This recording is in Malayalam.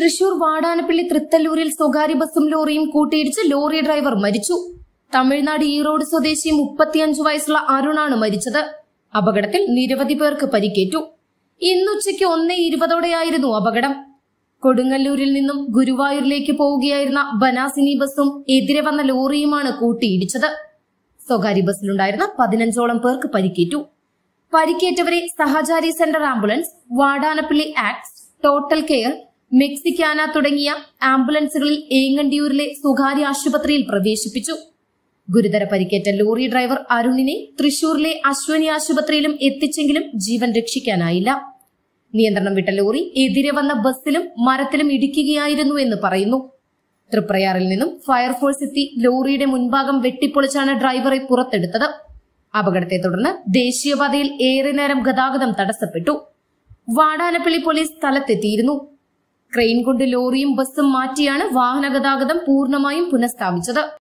തൃശൂർ വാടാനപ്പള്ളി തൃത്തല്ലൂരിൽ സ്വകാര്യ ബസ്സും ലോറിയും കൂട്ടിയിടിച്ച് ലോറി ഡ്രൈവർ മരിച്ചു തമിഴ്നാട് ഈറോഡ് സ്വദേശി മുപ്പത്തിയഞ്ചു വയസ്സുള്ള അരുണാണ് മരിച്ചത് അപകടത്തിൽ നിരവധി പേർക്ക് പരിക്കേറ്റു ഇന്നുച്ചയ്ക്ക് ഒന്ന് ഇരുപതോടെയായിരുന്നു അപകടം കൊടുങ്ങല്ലൂരിൽ നിന്നും ഗുരുവായൂരിലേക്ക് പോവുകയായിരുന്ന ബനാസിനി ബസ്സും എതിരെ വന്ന ലോറിയുമാണ് കൂട്ടിയിടിച്ചത് സ്വകാര്യ ബസ്സിലുണ്ടായിരുന്ന പതിനഞ്ചോളം പേർക്ക് പരിക്കേറ്റു പരിക്കേറ്റവരെ സഹചാരി സെന്റർ ആംബുലൻസ് വാടാനപ്പള്ളി ആക്സ് ടോട്ടൽ കെയർ മെക്സിക്കാന തുടങ്ങിയ ആംബുലൻസുകളിൽ ഏങ്ങണ്ടിയൂരിലെ സ്വകാര്യ ആശുപത്രിയിൽ പ്രവേശിപ്പിച്ചു ഗുരുതര പരിക്കേറ്റ ലോറി ഡ്രൈവർ അരുണിനെ തൃശൂരിലെ അശ്വനി ആശുപത്രിയിലും എത്തിച്ചെങ്കിലും ജീവൻ രക്ഷിക്കാനായില്ല നിയന്ത്രണം വിട്ട ലോറി എതിരെ വന്ന ബസ്സിലും മരത്തിലും ഇടിക്കുകയായിരുന്നു എന്ന് പറയുന്നു തൃപ്രയാറിൽ നിന്നും ഫയർഫോഴ്സ് എത്തി ലോറിയുടെ മുൻഭാഗം വെട്ടിപ്പൊളിച്ചാണ് ഡ്രൈവറെ പുറത്തെടുത്തത് അപകടത്തെ തുടർന്ന് ദേശീയപാതയിൽ ഏറെ നേരം ഗതാഗതം തടസ്സപ്പെട്ടു വാടാനപ്പള്ളി പോലീസ് സ്ഥലത്തെത്തിയിരുന്നു ക്രെയിൻ കൊണ്ട് ലോറിയും ബസ്സും മാറ്റിയാണ് വാഹന ഗതാഗതം പൂർണ്ണമായും പുനഃസ്ഥാപിച്ചത്